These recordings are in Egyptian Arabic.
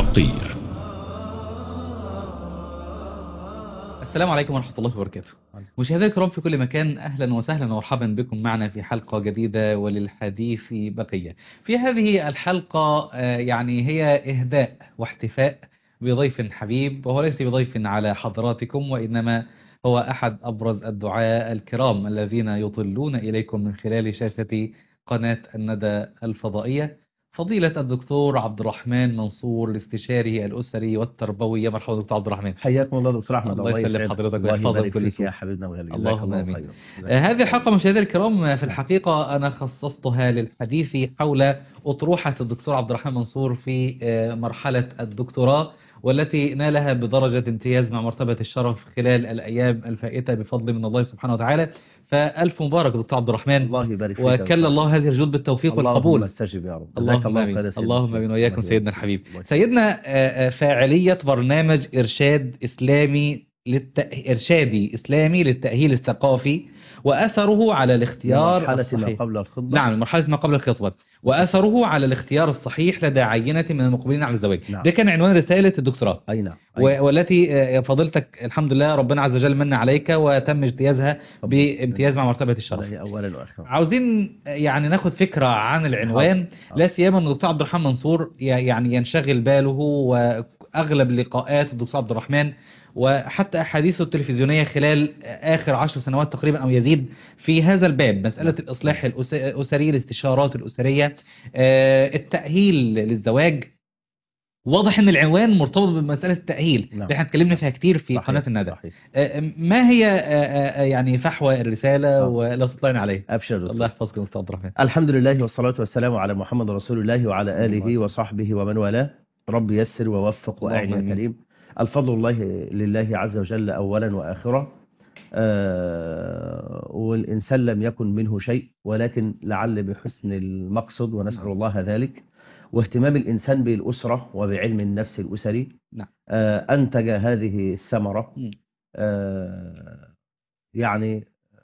الحقية السلام عليكم ورحمة الله وبركاته مشاهدينا الكرام في كل مكان أهلا وسهلا ومرحبا بكم معنا في حلقة جديدة وللحديث بقية في هذه الحلقة آه، يعني هي إهداء واحتفاء بضيف حبيب وهو ليس بضيف على حضراتكم وإنما هو أحد أبرز الدعاء الكرام الذين يطلون إليكم من خلال شاشة قناة الندى الفضائية فضيلة الدكتور عبد الرحمن منصور الاستشاري الأسري والتربوي يا مرحبا دكتور عبد الرحمن حياكم الله دكتور احمد الله يسلم يسعدك. حضرتك الله ويحفظك يبارك كل فيك سوء. يا حبيبنا وغالي اللهم جزاك الله آمين. خيرا. آه، هذه الحلقة مشاهدينا الكرام آه، في الحقيقة أنا خصصتها للحديث حول أطروحة الدكتور عبد الرحمن منصور في آه، مرحلة الدكتوراه والتي نالها بدرجة امتياز مع مرتبة الشرف خلال الأيام الفائتة بفضل من الله سبحانه وتعالى فألف مبارك دكتور عبد الرحمن الله يبارك فيك يا وكل دكتور. الله هذه الجهود بالتوفيق اللهم والقبول استجب يا رب جزاك اللهم الله امين خير يا سيدنا اللهم الشيخ. امين واياكم الله سيدنا يبارك الحبيب فيك. الله سيدنا آه، آه، فاعلية برنامج إرشاد إسلامي للت... إرشادي إسلامي للتأهيل الثقافي وأثره على الاختيار مرحلة ما الصحيح قبل الخطبة نعم مرحلة ما قبل الخطبة وأثره على الاختيار الصحيح لدى عينة من المقبلين على الزواج نعم. ده كان عنوان رسالة الدكتوراه أي نعم أي نعم. و- والتي آه، يا فضيلتك الحمد لله ربنا عز وجل من عليك وتم اجتيازها بامتياز مع مرتبة الشرف الله أولا وآخرا عاوزين يعني ناخد فكرة عن العنوان حاضر. لا سيما ان الدكتور عبد الرحمن منصور ي- يعني ينشغل باله واغلب لقاءات الدكتور عبد الرحمن وحتى احاديثه التلفزيونية خلال اخر عشر سنوات تقريبا او يزيد في هذا الباب مسألة الاصلاح الأس- الاسري الاستشارات الاسرية آه، التأهيل للزواج واضح ان العنوان مرتبط بمسألة التأهيل نعم. اللي احنا اتكلمنا فيها كتير في صحيح، قناة الندى صحيح. آه، ما هي آه، آه، يعني فحوى الرسالة حاضر. ولا تطلعنا عليها أبشر دكتور. الله يحفظكم دكتور عبد الرحمن الحمد لله والصلاة والسلام على محمد رسول الله وعلى آله اللهم وصحبه ومن والاه رب يسر ووفق اللهم وأعني يا آمين. كريم الفضل الله لله عز وجل أولا وآخرا آه والإنسان لم يكن منه شيء ولكن لعل بحسن المقصد ونسأل نعم. الله ذلك واهتمام الإنسان بالأسرة وبعلم النفس الأسري نعم. آه أنتج هذه الثمرة مم. آه يعني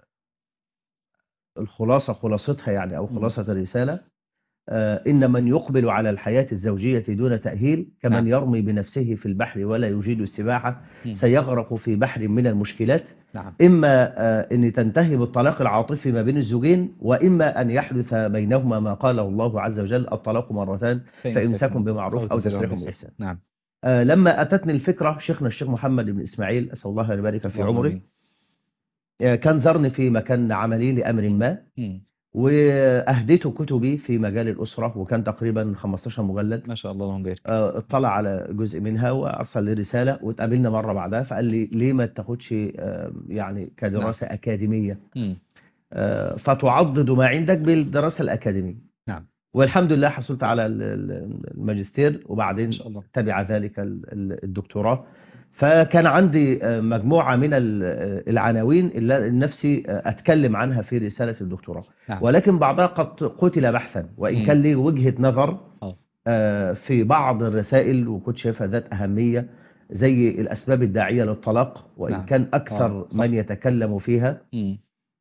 الخلاصة خلاصتها يعني أو مم. خلاصة الرسالة آه، إن من يقبل على الحياة الزوجية دون تأهيل كمن نعم. يرمي بنفسه في البحر ولا يجيد السباحة مم. سيغرق في بحر من المشكلات نعم إما آه، أن تنتهي بالطلاق العاطفي ما بين الزوجين وإما أن يحدث بينهما ما قاله الله عز وجل الطلاق مرتان فإمساك بمعروف أو تسريح بإحسان نعم آه، لما أتتني الفكرة شيخنا الشيخ محمد بن إسماعيل أسأل الله أن يبارك في اللهم عمره آمين. آه، كان زارني في مكان عملي لأمر ما مم. وأهديت كتبي في مجال الأسرة وكان تقريبا 15 مجلد ما شاء الله اللهم بارك آه، اطلع على جزء منها وأرسل لي رسالة واتقابلنا مرة بعدها فقال لي ليه ما تاخدش آه، يعني كدراسة أكاديمية مم. آه، فتعضد ما عندك بالدراسة الأكاديمية نعم. والحمد لله حصلت على ال- ال- الماجستير وبعدين ما شاء الله تبع ذلك ال- ال- الدكتوراه فكان عندي آه، مجموعة من ال- آه، العناوين اللي نفسي آه، أتكلم عنها في رسالة الدكتوراه نعم ولكن بعضها قد قتل بحثا وإن مم. كان لي وجهة نظر آه. آه، في بعض الرسائل وكنت شايفها ذات أهمية زي الأسباب الداعية للطلاق وإن نعم. كان آه، أكثر صح. من يتكلم فيها مم.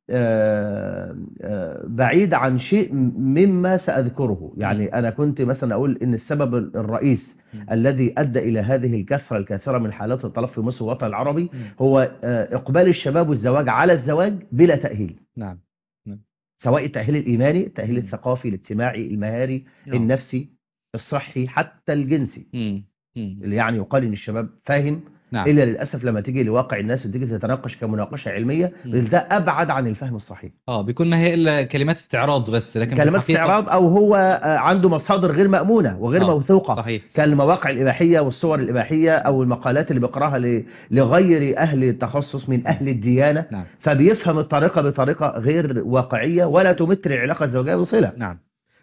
آه، آه، بعيد عن شيء مما سأذكره يعني أنا كنت مثلا أقول إن السبب الرئيس مم. الذي أدى إلى هذه الكثرة الكثيرة من حالات الطلاق في مصر والوطن العربي مم. هو آه، إقبال الشباب والزواج على الزواج بلا تأهيل نعم سواء التأهيل الإيماني التأهيل مم. الثقافي الاجتماعي المهاري آه. النفسي الصحي حتى الجنسي مم. مم. اللي يعني يقال إن الشباب فاهم نعم إلا للأسف لما تيجي لواقع الناس وتيجي تتناقش كمناقشة علمية مم. ده أبعد عن الفهم الصحيح اه بيكون ما هي الا كلمات استعراض بس لكن في كلمات الحقيقة- استعراض او هو آه، عنده مصادر غير مأمونة وغير آه، موثوقة صحيح كالمواقع الإباحية والصور الإباحية أو المقالات اللي بيقراها ل- لغير أهل التخصص من أهل الديانة نعم فبيفهم الطريقة بطريقة غير واقعية ولا تمت العلاقة الزوجية بصلة نعم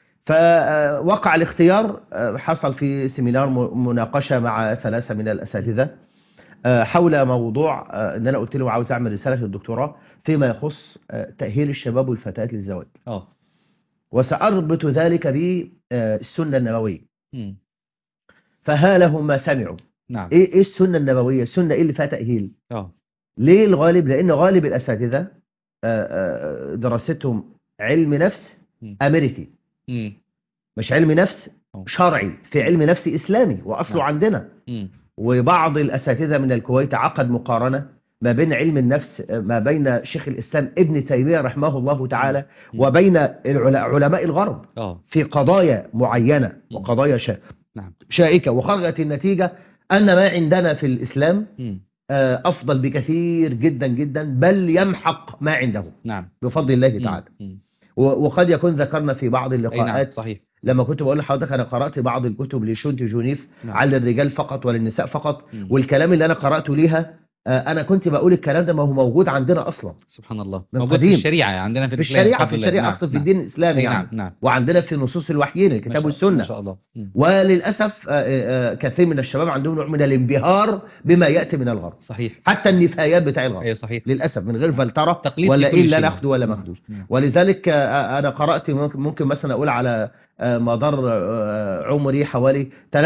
فوقع الاختيار آه، حصل في سيمينار م- مناقشة مع ثلاثة من الأساتذة آه، حول موضوع آه، ان انا قلت له عاوز اعمل رساله للدكتوراه فيما يخص آه، تاهيل الشباب والفتيات للزواج اه وساربط ذلك بالسنه النبويه مم. فها لهم ما سمعوا نعم ايه ايه السنه النبويه السنه ايه اللي فيها تاهيل اه ليه الغالب لان غالب الاساتذه آه، آه، دراستهم علم نفس مم. امريكي مم. مش علم نفس أوه. شرعي في علم نفس اسلامي واصله نعم. عندنا مم. وبعض الاساتذه من الكويت عقد مقارنه ما بين علم النفس ما بين شيخ الاسلام ابن تيميه رحمه الله تعالى مم. وبين العل- علماء الغرب اه في قضايا معينه وقضايا شا- نعم. شائكه وخرجت النتيجه ان ما عندنا في الاسلام مم. آه، افضل بكثير جدا جدا بل يمحق ما عنده نعم بفضل الله تعالى مم. و- وقد يكون ذكرنا في بعض اي نعم اللقاءات صحيح لما كنت بقول لحضرتك انا قرات بعض الكتب لشونتي جونيف نعم. على الرجال فقط وللنساء فقط مم. والكلام اللي انا قراته ليها آه، انا كنت بقول الكلام ده ما هو موجود عندنا اصلا سبحان الله من موجود قديم. في الشريعه عندنا في في الإسلام الشريعه في بفضل الله. الشريعه نعم. اصلا في نعم. الدين الاسلامي أي يعني نعم نعم وعندنا في نصوص الوحيين ما الكتاب شاء- ما والسنه شاء الله مم. وللاسف آه، آه، كثير من الشباب عندهم نوع من الانبهار بما ياتي من الغرب صحيح حتى النفايات بتاع الغرب اي صحيح للاسف من غير فلتره تقليد في ولا كل ايه اللي شيء. انا اخده ولا ما اخدوش نعم. ولذلك آه، انا قرات ممكن ممكن مثلا اقول على آه، مدار آه، عمري حوالي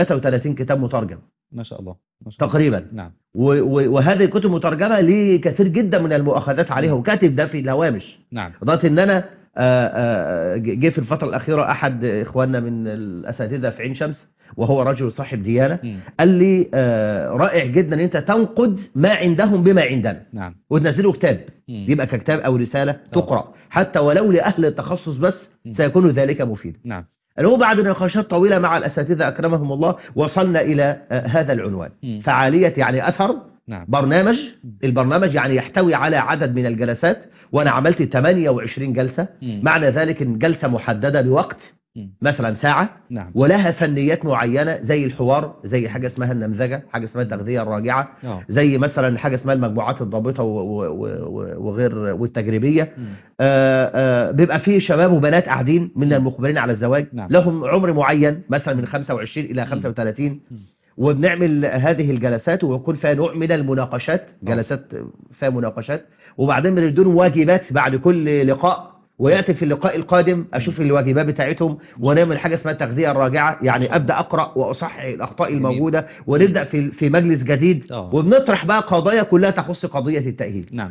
33 كتاب مترجم ما شاء الله ما شاء الله. تقريبا نعم و- و- وهذه الكتب مترجمه لكثير جدا من المؤاخذات عليها وكاتب ده في الهوامش نعم لدرجه ان انا آه، آه، جه في الفتره الاخيره احد اخواننا من الاساتذه في عين شمس وهو رجل صاحب ديانه مم. قال لي آه، رائع جدا ان انت تنقد ما عندهم بما عندنا نعم وتنزله كتاب مم. يبقى ككتاب او رساله تقرا حتى ولو لاهل التخصص بس مم. سيكون ذلك مفيدا نعم المهم بعد نقاشات طويله مع الاساتذه اكرمهم الله وصلنا الى آه، هذا العنوان مم. فعاليه يعني اثر نعم برنامج البرنامج يعني يحتوي على عدد من الجلسات وانا عملت 28 جلسه مم. معنى ذلك ان جلسه محدده بوقت مم. مثلا ساعه نعم ولها فنيات معينه زي الحوار زي حاجه اسمها النمذجه حاجه اسمها التغذيه الراجعه اه زي مثلا حاجه اسمها المجموعات الضابطه و- و- و- وغير والتجريبيه مم. آه، آه، بيبقى فيه شباب وبنات قاعدين من المقبلين على الزواج نعم. لهم عمر معين مثلا من 25 الى 35 وبنعمل هذه الجلسات ويكون فيها نوع من المناقشات جلسات فيها مناقشات وبعدين بندون واجبات بعد كل لقاء وياتي في اللقاء القادم اشوف الواجبات بتاعتهم ونعمل حاجه اسمها التغذيه الراجعه يعني ابدا اقرا واصحح الاخطاء جميل. الموجوده ونبدا في في مجلس جديد آه. وبنطرح بقى قضايا كلها تخص قضيه التاهيل نعم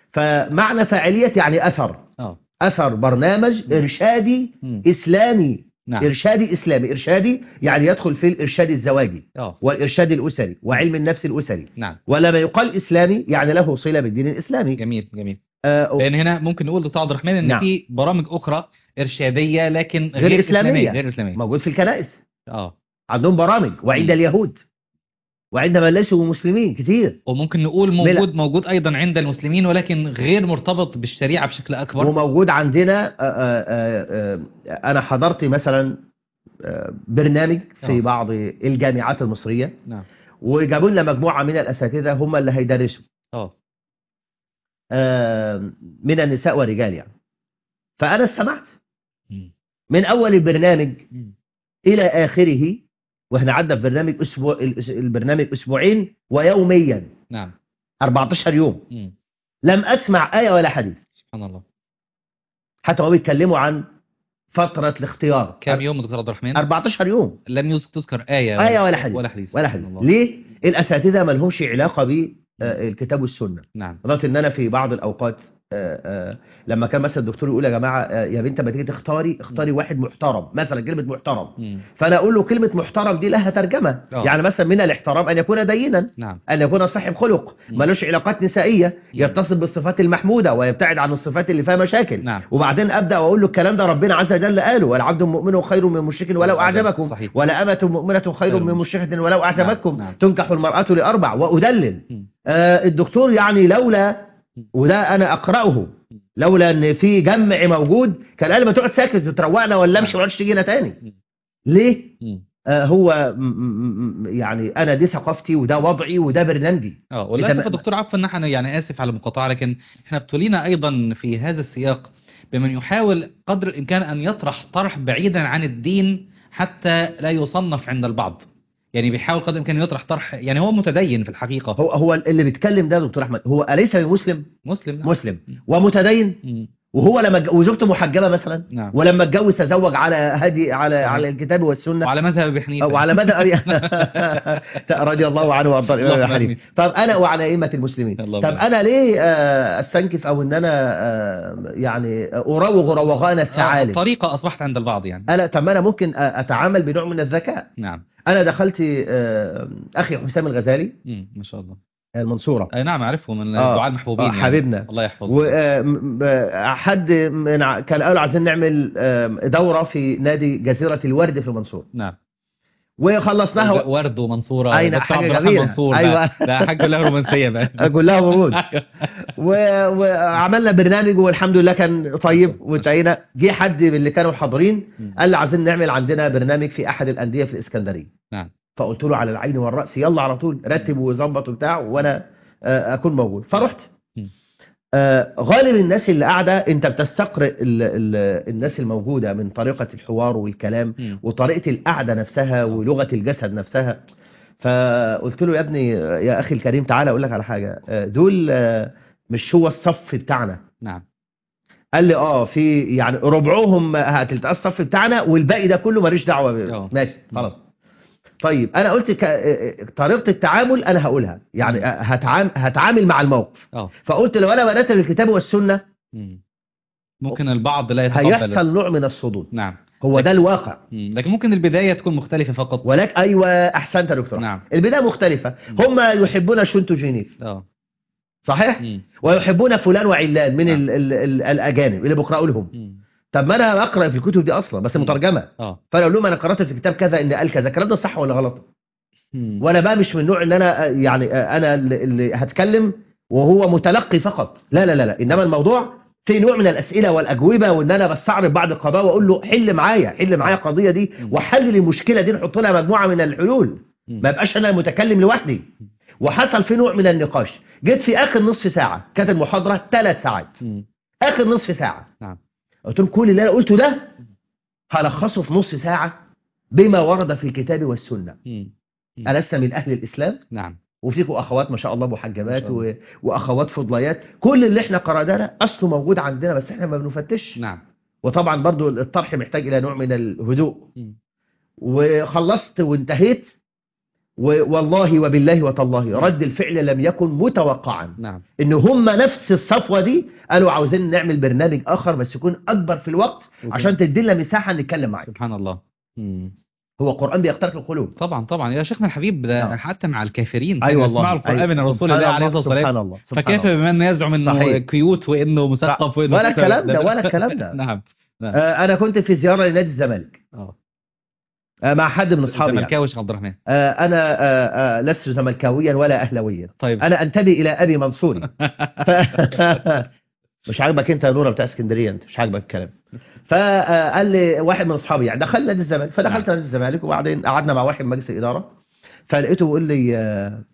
فمعنى فاعليه يعني اثر اه اثر برنامج ارشادي مم. اسلامي نعم ارشادي اسلامي ارشادي يعني يدخل في الارشاد الزواجي اه والارشاد الاسري وعلم النفس الاسري نعم ولما يقال اسلامي يعني له صله بالدين الاسلامي جميل جميل آه لان هنا ممكن نقول دكتور عبد الرحمن ان نعم. في برامج اخرى ارشاديه لكن غير غير, إسلامية. اسلاميه غير اسلاميه موجود في الكنائس اه عندهم برامج وعند مم. اليهود وعند من ليسوا مسلمين كتير وممكن نقول موجود موجود ايضا عند المسلمين ولكن غير مرتبط بالشريعه بشكل اكبر وموجود عندنا آه، آه، آه، آه، انا حضرت مثلا آه، برنامج في آه. بعض الجامعات المصريه نعم وجابوا لنا مجموعه من الاساتذه هم اللي هيدرسوا اه آه، من النساء والرجال يعني فانا استمعت مم. من اول البرنامج مم. الى اخره واحنا عندنا في برنامج اسبوع الأس- البرنامج اسبوعين ويوميا نعم 14 يوم مم. لم اسمع ايه ولا حديث سبحان الله حتى هو بيتكلموا عن فتره الاختيار كم يوم دكتور عبد الرحمن 14 يوم لم يذ- تذكر ايه آية ولا حديث. ولا حديث ولا سبحان حديث الله. ليه الاساتذه ما لهمش علاقه بالكتاب والسنه نعم لدرجه ان انا في بعض الاوقات آه، آه، لما كان مثلا الدكتور يقول يا جماعه آه، يا بنت ما تيجي تختاري اختاري واحد محترم مثلا كلمه محترم مم. فانا اقول له كلمه محترم دي لها ترجمه آه. يعني مثلا من الاحترام ان يكون دينا نعم ان يكون صاحب خلق مم. ملوش علاقات نسائيه يتصل بالصفات المحموده ويبتعد عن الصفات اللي فيها مشاكل نعم وبعدين ابدا واقول له الكلام ده ربنا عز وجل قاله والعبد مؤمن خير من مشرك ولو اعجبكم صحيح. ولا امه مؤمنه خير خير من من مشركه ولو اعجبتكم نعم. تنكح المراه لاربع وادلل مم. آه الدكتور يعني لولا وده انا اقراه لولا ان في جمع موجود كان قال ما تقعد ساكت وتروقنا ولا امشي ما تقعدش تيجي هنا تاني ليه مم. آه هو م- م- م- يعني انا دي ثقافتي وده وضعي وده برنامجي اه وللاسف ما- يا دكتور عفوا ان احنا يعني اسف على المقاطعه لكن احنا ابتلينا ايضا في هذا السياق بمن يحاول قدر الامكان ان يطرح طرح بعيدا عن الدين حتى لا يصنف عند البعض يعني بيحاول قدر الامكان يطرح طرح يعني هو متدين في الحقيقه هو هو اللي بيتكلم ده دكتور احمد هو اليس بمسلم مسلم نعم. مسلم ومتدين مم. وهو لما اتج- وزوجته محجبه مثلا نعم ولما اتجوز تزوج على هدي على على الكتاب والسنه وعلى مذهب ابي حنيفه او على مدى رضي الله عنه وارضى الامام اللهم أبي آمين. حنيفه طب انا وعلى ائمه المسلمين اللهم طب آمين. انا ليه آه، استنكف او ان انا آه، يعني اروغ روغان آه، الثعالب طريقه اصبحت عند البعض يعني انا طب ما انا ممكن أ- اتعامل بنوع من الذكاء نعم انا دخلت آه، اخي حسام الغزالي مم. ما شاء الله المنصوره اي نعم اعرفه من آه. الدعاء المحبوبين آه، يعني. حبيبنا الله يحفظه وحد من ع- كان قالوا عايزين نعمل آم، دوره في نادي جزيره الورد في المنصوره نعم وخلصناها ورد ومنصوره أين دكتور حاجة عبد الرحمن جميلة. منصور أيوة. ده, ده حاجه كلها رومانسيه بقى اقول لها ورود و- وعملنا برنامج والحمد لله كان طيب وانتهينا جه حد من اللي كانوا حاضرين مم. قال لي عايزين نعمل عندنا برنامج في احد الانديه في الاسكندريه نعم فقلت له على العين والراس يلا على طول رتب وظبط وبتاع وانا آه، اكون موجود فرحت مم. آه، غالب الناس اللي قاعده انت بتستقرئ ال- ال- الناس الموجوده من طريقه الحوار والكلام مم. وطريقه القعده نفسها ولغه الجسد نفسها فقلت له يا ابني يا اخي الكريم تعالى اقول لك على حاجه آه، دول آه، مش هو الصف بتاعنا نعم قال لي اه في يعني ربعهم هتلتقى الصف بتاعنا والباقي ده كله ماليش دعوه بيه آه. ماشي خلاص طيب انا قلت ك... طريقه التعامل انا هقولها يعني هتعامل هتعامل مع الموقف اه فقلت لو انا بدات بالكتاب والسنه مم. ممكن البعض لا يتقبل هيحصل نوع من الصدود نعم هو ده الواقع مم. لكن ممكن البدايه تكون مختلفه فقط ولكن ايوه احسنت يا دكتور نعم البدايه مختلفه هم يحبون شونتو جينيف اه صحيح مم. ويحبون فلان وعلان من نعم. ال ال ال الاجانب اللي بقراوا لهم مم. طب ما انا اقرا في الكتب دي اصلا بس مم. مترجمه اه فانا اقول لهم انا قرات في كتاب كذا ان قال كذا الكلام ده صح ولا غلط مم. وانا بقى مش من نوع ان انا آه، يعني آه، انا اللي اللي هتكلم وهو متلقي فقط لا لا لا لا انما الموضوع في نوع من الاسئله والاجوبه وان انا بستعرض بعض القضايا واقول له حل معايا حل معايا القضيه دي مم. وحلل المشكله دي نحط لها مجموعه من الحلول مم. ما يبقاش انا المتكلم لوحدي وحصل في نوع من النقاش جيت في اخر نصف ساعه كانت المحاضره ثلاث ساعات مم. اخر نصف ساعه نعم قلت لهم كل اللي انا قلته ده هلخصه في نص ساعه بما ورد في الكتاب والسنه مم. مم. ألست من أهل الإسلام نعم وفيكم أخوات ما شاء الله ما محجبات شاء الله. و... وأخوات فضليات كل اللي احنا قرأناه ده أصله موجود عندنا بس احنا ما بنفتش نعم وطبعا برضو الطرح محتاج إلى نوع من الهدوء مم. وخلصت وانتهيت و... والله وبالله وتالله رد الفعل لم يكن متوقعا نعم ان هم نفس الصفوة دي قالوا عاوزين نعمل برنامج آخر بس يكون أكبر في الوقت أوكي. عشان تدينا مساحة نتكلم معاك سبحان الله مم. هو القرآن بيخترق القلوب طبعا طبعا يا شيخنا الحبيب ده نعم. حتى مع الكافرين أيوة كانوا والله يسمعوا القرآن أيوة. من رسول سبحان الله عليه الصلاة والسلام سبحان الله سبحان فكيف الله. بمن يزعم انه صحيح. كيوت وانه مثقف وانه ولا الكلام ده ولا الكلام ده نعم آه، انا كنت في زياره لنادي الزمالك اه آه، مع حد من اصحابي يعني. زملكاوي شيخ عبد الرحمن آه، انا آه، آه، لست زملكاويا ولا اهلاويا طيب انا انتمي الى ابي منصوري ف... مش عاجبك انت يا نوره بتاع اسكندريه انت مش عاجبك الكلام فقال لي واحد من اصحابي يعني دخلنا نادي الزمالك فدخلت نادي الزمالك وبعدين قعدنا مع واحد من مجلس الاداره فلقيته بيقول لي آه،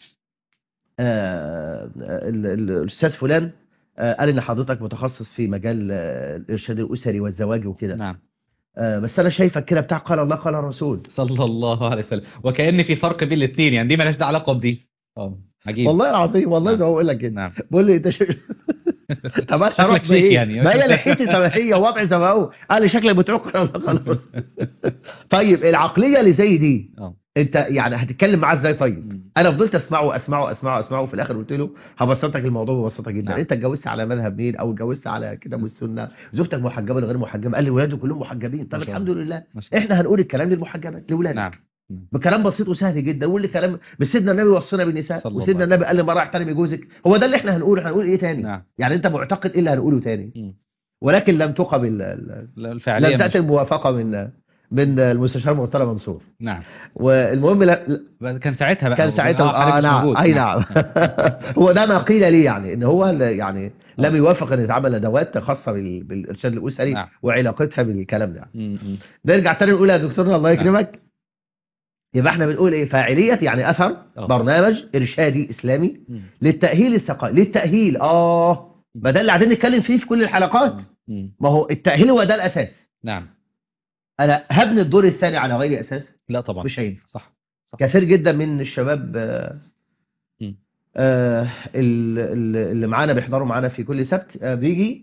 آه، ال- ال- الاستاذ فلان آه، قال ان حضرتك متخصص في مجال آه، الارشاد الاسري والزواج وكده نعم آه، بس انا شايفك كده بتاع قال الله قال الرسول صلى الله عليه وسلم وكأن في فرق بين الاثنين يعني دي مالهاش ده علاقة بدي اه عجيب والله العظيم والله نعم. ما بقول لك كده نعم بقول لي انت ش... طب انا شكلك هروح شيك بإيه؟ يعني. ما هي لحيتي زي ما هي وضعي زي ما هو قال لي شكلك بتوع قال الله قال الرسول طيب العقليه اللي زي دي اه انت يعني هتتكلم معاه ازاي طيب مم. انا فضلت اسمعه اسمعه اسمعه اسمعه وفي الاخر قلت له هبسطك الموضوع ببساطه جدا نعم. انت اتجوزت على مذهب مين او اتجوزت على كتاب والسنه زوجتك محجبه ولا غير محجبه قال لي ولادي كلهم محجبين طب ما شاء الحمد لله ما شاء الله. احنا هنقول الكلام للمحجبات لاولادك نعم بكلام بسيط وسهل جدا واللي كلام بس سيدنا النبي وصينا بالنساء صلى الله وسيدنا عليه النبي قال لمرأة احترمي جوزك هو ده اللي احنا هنقوله هنقول ايه تاني نعم يعني انت معتقد ايه اللي هنقوله تاني مم. ولكن لم تقم ال- ال- لا، الفعلية لم مش- تأتي الموافقة من من المستشار مرتضى منصور نعم والمهم لا بس كان ساعتها بقى كان ساعتها حضرتك اه مش نعم موجود. اي نعم هو ده ما قيل لي يعني ان هو ال- يعني لم يوافق ان يتعمل ندوات خاصه بال- بالارشاد الاسري نعم. وعلاقتها بالكلام ده مم. مم. نرجع تاني نقول يا دكتورنا الله يكرمك يبقى احنا بنقول ايه فاعليه يعني اثر آه. برنامج ارشادي اسلامي مم. للتاهيل الثقافي للتاهيل اه ما ده اللي قاعدين نتكلم فيه في كل الحلقات مم. ما هو التاهيل هو ده الاساس نعم انا هبني الدور الثاني على غير اساس لا طبعا مش هينفع صح صح كثير جدا من الشباب آه، مم. آه، ال- ال- اللي معانا بيحضروا معانا في كل سبت آه، بيجي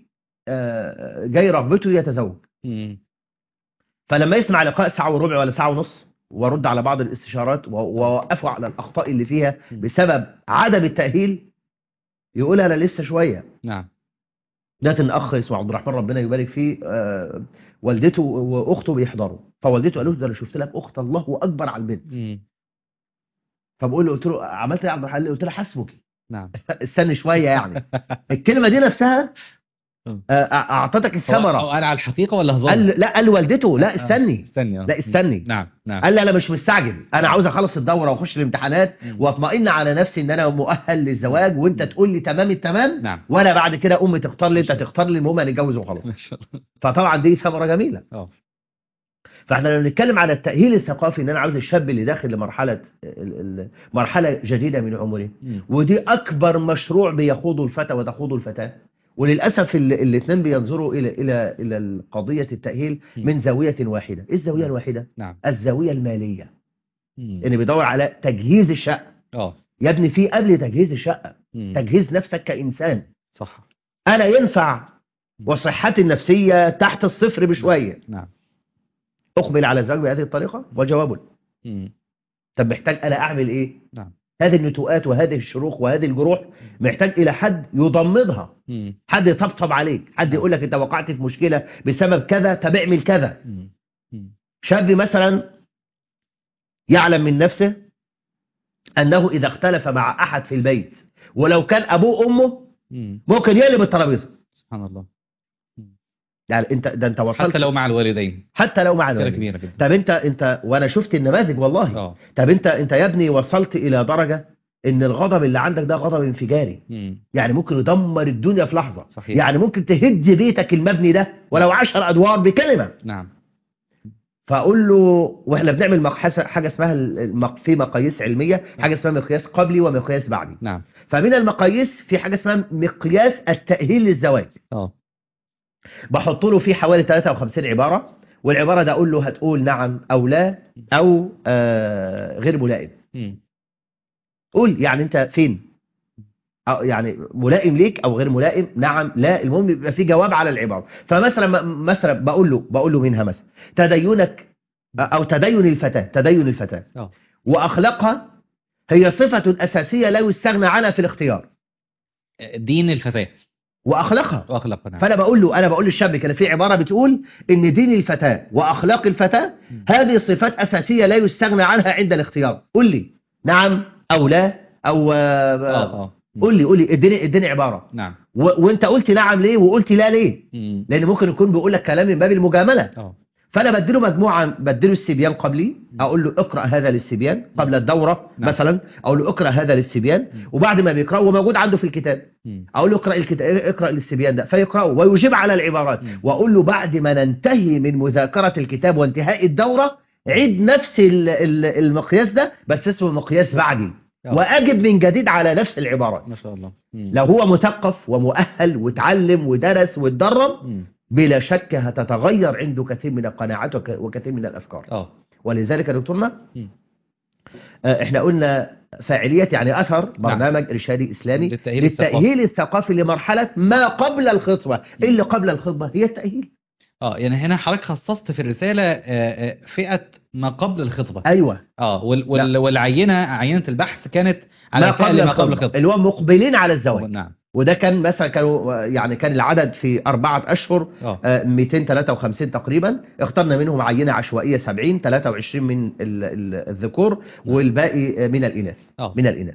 آه، جاي رغبته يتزوج مم. فلما يسمع لقاء ساعة وربع ولا ساعة ونص وارد على بعض الاستشارات و- ووقفه على الأخطاء اللي فيها بسبب عدم التأهيل يقول أنا لسه شوية نعم جات ان اخ اسمه عبد الرحمن ربنا يبارك فيه آه، والدته واخته بيحضروا فوالدته قالوا له ده انا شفت لك اخت الله اكبر على البنت مم. فبقول له قلت له عملت ايه يا عبد الرحمن قلت له حسبك نعم استني شويه يعني الكلمه دي نفسها مم. آه، اعطتك هو الثمره هو قال على الحقيقة ولا هزار؟ قال لا قال والدته لا آه. استني استني آه. لا استني نعم نعم قال لي انا مش مستعجل انا عاوز اخلص الدوره واخش الامتحانات مم. واطمئن على نفسي ان انا مؤهل للزواج وانت تقول لي تمام التمام نعم وانا بعد كده امي تختار لي انت تختار لي المهم نتجوز وخلاص ما شاء الله فطبعا دي ثمره جميله اه فاحنا لما بنتكلم على التاهيل الثقافي ان انا عاوز الشاب اللي داخل لمرحله ال- ال- مرحله جديده من عمره مم. ودي اكبر مشروع بيخوضه الفتى وتخوضه الفتاه وللاسف الاثنين بينظروا الى الى الى قضيه التاهيل مم. من زاويه واحده ايه الزاويه الواحده نعم الزاويه الماليه مم. ان بيدور على تجهيز الشقه اه يا ابني في قبل تجهيز الشقه مم. تجهيز نفسك كانسان صح انا ينفع وصحتي النفسيه تحت الصفر بشويه نعم اقبل على الزواج بهذه الطريقه وجواب مم. طب محتاج انا اعمل ايه نعم هذه النتوءات وهذه الشروخ وهذه الجروح محتاج الى حد يضمدها مم. حد يطبطب عليك حد يقول لك انت وقعت في مشكله بسبب كذا طب اعمل كذا مم. مم. شاب مثلا يعلم من نفسه انه اذا اختلف مع احد في البيت ولو كان ابوه وامه مم. ممكن يقلب الترابيزه سبحان الله يعني انت ده انت وصلت حتى لو مع الوالدين حتى لو مع مشكلة الوالد كبيرة جدا طب انت انت وانا شفت النماذج والله اه طب انت انت يا ابني وصلت الى درجه ان الغضب اللي عندك ده غضب انفجاري مم. يعني ممكن يدمر الدنيا في لحظه صحيح يعني ممكن تهد بيتك المبني ده ولو عشر ادوار بكلمه نعم فاقول له واحنا بنعمل مقحس حاجه اسمها المق... في مقاييس علميه حاجه اسمها مقياس قبلي ومقياس بعدي نعم فمن المقاييس في حاجه اسمها مقياس التاهيل للزواج اه بحط له فيه حوالي 53 عباره والعباره ده اقول له هتقول نعم او لا او آه غير ملائم مم. قول يعني انت فين أو يعني ملائم ليك او غير ملائم نعم لا المهم يبقى في جواب على العباره فمثلا مثلا بقول له بقول له منها مثلا تدينك او تدين الفتاه تدين الفتاه اه واخلاقها هي صفه اساسيه لا يستغنى عنها في الاختيار دين الفتاة واخلاقها واخلاقها نعم فانا بقول له انا بقول للشاب كده في عباره بتقول ان دين الفتاه واخلاق الفتاه مم. هذه صفات اساسيه لا يستغنى عنها عند الاختيار قل لي نعم او لا او اه آه اه قول لي قول لي اديني اديني عباره نعم و... وانت قلت نعم ليه وقلت لا ليه مم. لان ممكن يكون بيقول لك كلام من باب المجامله اه فانا بديله مجموعه بديله السبيان قبلي اقول له اقرا هذا للسبيان قبل الدوره نعم. مثلا اقول له اقرا هذا للسبيان مم. وبعد ما بيقراه هو موجود عنده في الكتاب مم. اقول له اقرا الكتاب اقرا للسبيان ده فيقراه ويجيب على العبارات مم. واقول له بعد ما ننتهي من مذاكره الكتاب وانتهاء الدوره عيد نفس ال- ال- المقياس ده بس اسمه مقياس بعدي آه. واجب من جديد على نفس العبارات ما شاء الله مم. لو هو مثقف ومؤهل وتعلم ودرس واتدرب مم. بلا شك هتتغير عنده كثير من القناعات وك- وكثير من الافكار اه ولذلك يا دكتورنا مم. آه، احنا قلنا فاعلية يعني اثر برنامج ارشادي اسلامي للتأهيل الثقافي. للتأهيل الثقافي لمرحلة ما قبل الخطبة إيه اللي قبل الخطبة هي التأهيل اه يعني هنا حضرتك خصصت في الرسالة آه، آه، فئة ما قبل الخطبة ايوه اه وال وال والعينة عينة البحث كانت على ما الفئة قبل اللي ما قبل الخطبة الخطبة اللي هو مقبلين على الزواج نعم وده كان مثلا كانوا يعني كان العدد في أربعة أشهر اه آه، 253 تقريبا اخترنا منهم عينة عشوائية 70 23 من ال- ال- الذكور والباقي آه، من الإناث اه من الإناث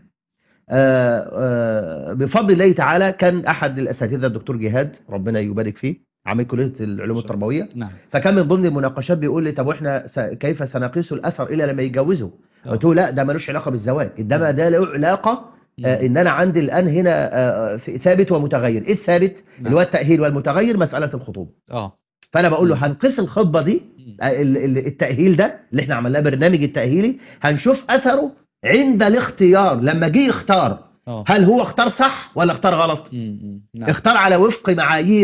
آه، آه، بفضل الله تعالى كان أحد الأساتذة الدكتور جهاد ربنا يبارك فيه عميد كلية العلوم التربوية نعم فكان من ضمن المناقشات بيقول لي طب واحنا س- كيف سنقيس الأثر إلا لما يتجوزوا آه. قلت له لا ده ملوش علاقة بالزواج إنما ده له علاقة آه، ان انا عندي الان هنا آه، في ثابت ومتغير ايه الثابت نعم. اللي هو التاهيل والمتغير مساله الخطوبه اه فانا بقول له هنقيس الخطبه دي مم. آه، ال- ال- التاهيل ده اللي احنا عملناه برنامج التاهيلي هنشوف اثره عند الاختيار لما جه يختار اه هل هو اختار صح ولا اختار غلط مم، مم. نعم اختار على وفق معايير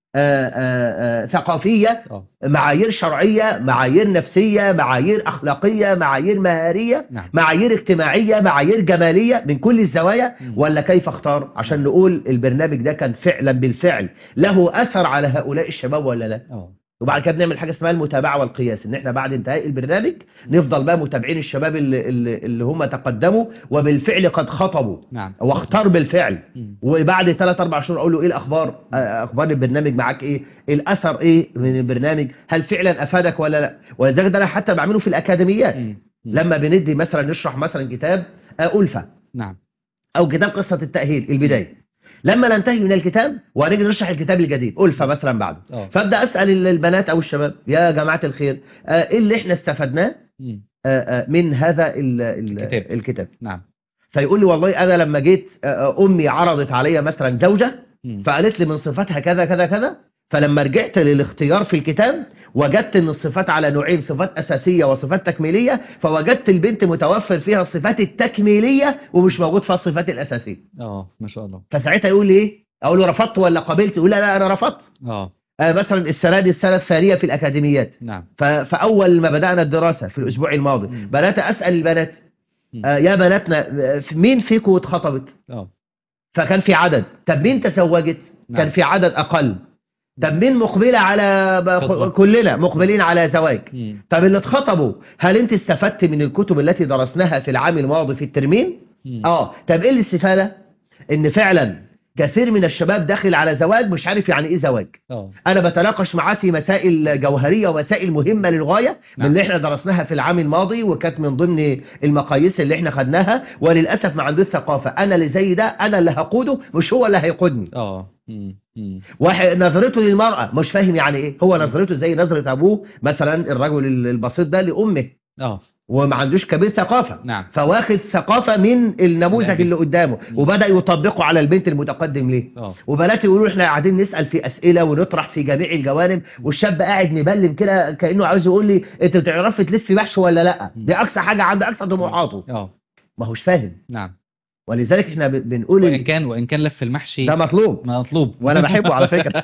آه، آه، آه، ثقافيه اه معايير شرعيه معايير نفسيه معايير اخلاقيه معايير مهاريه نعم معايير اجتماعيه معايير جماليه من كل الزوايا مم. ولا كيف اختار عشان نقول البرنامج ده كان فعلا بالفعل له اثر على هؤلاء الشباب ولا لا اه وبعد كده بنعمل حاجه اسمها المتابعه والقياس ان احنا بعد انتهاء البرنامج نفضل بقى متابعين الشباب اللي, اللي, اللي هم تقدموا وبالفعل قد خطبوا نعم واختار بالفعل مم. وبعد 3 4 شهور اقول له ايه الاخبار آه، اخبار البرنامج معاك ايه الاثر ايه من البرنامج هل فعلا افادك ولا لا ولذلك ده انا حتى بعمله في الاكاديميات مم. مم. لما بندي مثلا نشرح مثلا كتاب آه، ألفة نعم او كتاب قصه التاهيل البدايه لما ننتهي من الكتاب وهنيجي نشرح الكتاب الجديد ألفة مثلا بعده اه فابدا اسال ال- البنات او الشباب يا جماعه الخير آه، ايه اللي احنا استفدناه مم. آه، آه، من هذا ال- ال- الكتاب. الكتاب نعم فيقول لي والله انا لما جيت آه، آه، امي عرضت عليا مثلا زوجه مم. فقالت لي من صفاتها كذا كذا كذا فلما رجعت للاختيار في الكتاب وجدت ان الصفات على نوعين صفات اساسيه وصفات تكميليه فوجدت البنت متوفر فيها الصفات التكميليه ومش موجود فيها الصفات الاساسيه اه ما شاء الله فساعتها يقول لي ايه اقول له رفضت ولا قبلت يقول لا لا انا رفضت اه آه مثلا السنه دي السنه الثانيه في الاكاديميات نعم ف- فاول ما بدانا الدراسه في الاسبوع الماضي مم. بدات اسال البنات مم. آه يا بناتنا آه، مين فيكم اتخطبت اه فكان في عدد طب مين تزوجت نعم. كان في عدد اقل طب مين مقبله على ب- خطبة. كلنا مقبلين على زواج مم. طب اللي اتخطبوا هل انت استفدت من الكتب التي درسناها في العام الماضي في الترمين مم. اه طب ايه الاستفاده ان فعلا كثير من الشباب داخل على زواج مش عارف يعني ايه زواج اه انا بتناقش معاه في مسائل جوهريه ومسائل مهمه للغايه من نعم. اللي احنا درسناها في العام الماضي وكانت من ضمن المقاييس اللي احنا خدناها وللاسف ما عندوش ثقافه انا اللي زي ده انا اللي هقوده مش هو اللي هيقودني اه مم. مم. واحد نظرته للمراه مش فاهم يعني ايه هو نظرته زي نظره ابوه مثلا الرجل البسيط ده لامه اه وما عندوش كبير ثقافه نعم فواخد ثقافه من النموذج الأبي. اللي قدامه مم. وبدا يطبقه على البنت المتقدم ليه اه وبنات يقولوا احنا قاعدين نسال في اسئله ونطرح في جميع الجوانب والشاب قاعد مبلم كده كانه عاوز يقول لي انت بتعرفي تلف بحش ولا لا دي اقصى حاجه عنده اقصى طموحاته اه ما هوش فاهم نعم ولذلك احنا ب- بنقول وان إن كان وان كان لف المحشي ده مطلوب مطلوب وانا بحبه على فكره